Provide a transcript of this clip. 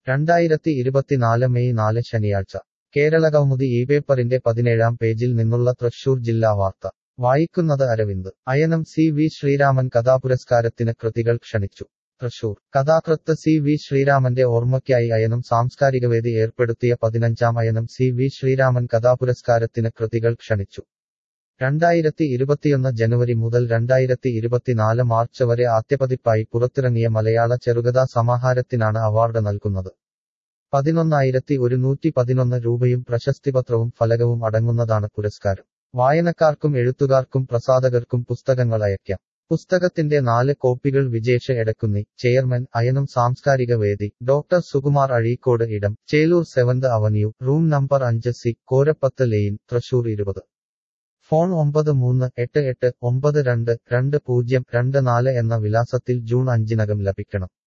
രണ്ടായിരത്തി ഇരുപത്തിനാല് മെയ് നാല് ശനിയാഴ്ച കേരളകൗമുദി ഈ പേപ്പറിന്റെ പതിനേഴാം പേജിൽ നിന്നുള്ള തൃശൂർ ജില്ലാ വാർത്ത വായിക്കുന്നത് അരവിന്ദ് അയനം സി വി ശ്രീരാമൻ കഥാപുരസ്കാരത്തിന് കൃതികൾ ക്ഷണിച്ചു തൃശൂർ കഥാകൃത്ത് സി വി ശ്രീരാമന്റെ ഓർമ്മയ്ക്കായി അയനം സാംസ്കാരികവേദി ഏർപ്പെടുത്തിയ പതിനഞ്ചാം അയനം സി വി ശ്രീരാമൻ കഥാപുരസ്കാരത്തിന് കൃതികൾ ക്ഷണിച്ചു രണ്ടായിരത്തി ഇരുപത്തിയൊന്ന് ജനുവരി മുതൽ രണ്ടായിരത്തി ഇരുപത്തിനാല് മാർച്ച് വരെ ആദ്യപതിപ്പായി പുറത്തിറങ്ങിയ മലയാള ചെറുകഥാ സമാഹാരത്തിനാണ് അവാർഡ് നൽകുന്നത് പതിനൊന്നായിരത്തി ഒരുന്നൂറ്റി പതിനൊന്ന് രൂപയും പ്രശസ്തിപത്രവും ഫലകവും അടങ്ങുന്നതാണ് പുരസ്കാരം വായനക്കാർക്കും എഴുത്തുകാർക്കും പ്രസാധകർക്കും പുസ്തകങ്ങൾ അയയ്ക്കാം പുസ്തകത്തിന്റെ നാല് കോപ്പികൾ വിജേഷ് എടക്കുന്നി ചെയർമാൻ അയനം സാംസ്കാരിക വേദി ഡോക്ടർ സുകുമാർ അഴീക്കോട് ഇടം Chelur seventh avenue room number അഞ്ച് സി കോരപ്പത്ത് ലെയിൻ തൃശൂർ ഇരുപത് ഫോൺ ഒമ്പത് മൂന്ന് എട്ട് എട്ട് ഒമ്പത് രണ്ട് രണ്ട് പൂജ്യം രണ്ട് നാല് എന്ന വിലാസത്തിൽ ജൂൺ അഞ്ചിനകം ലഭിക്കണം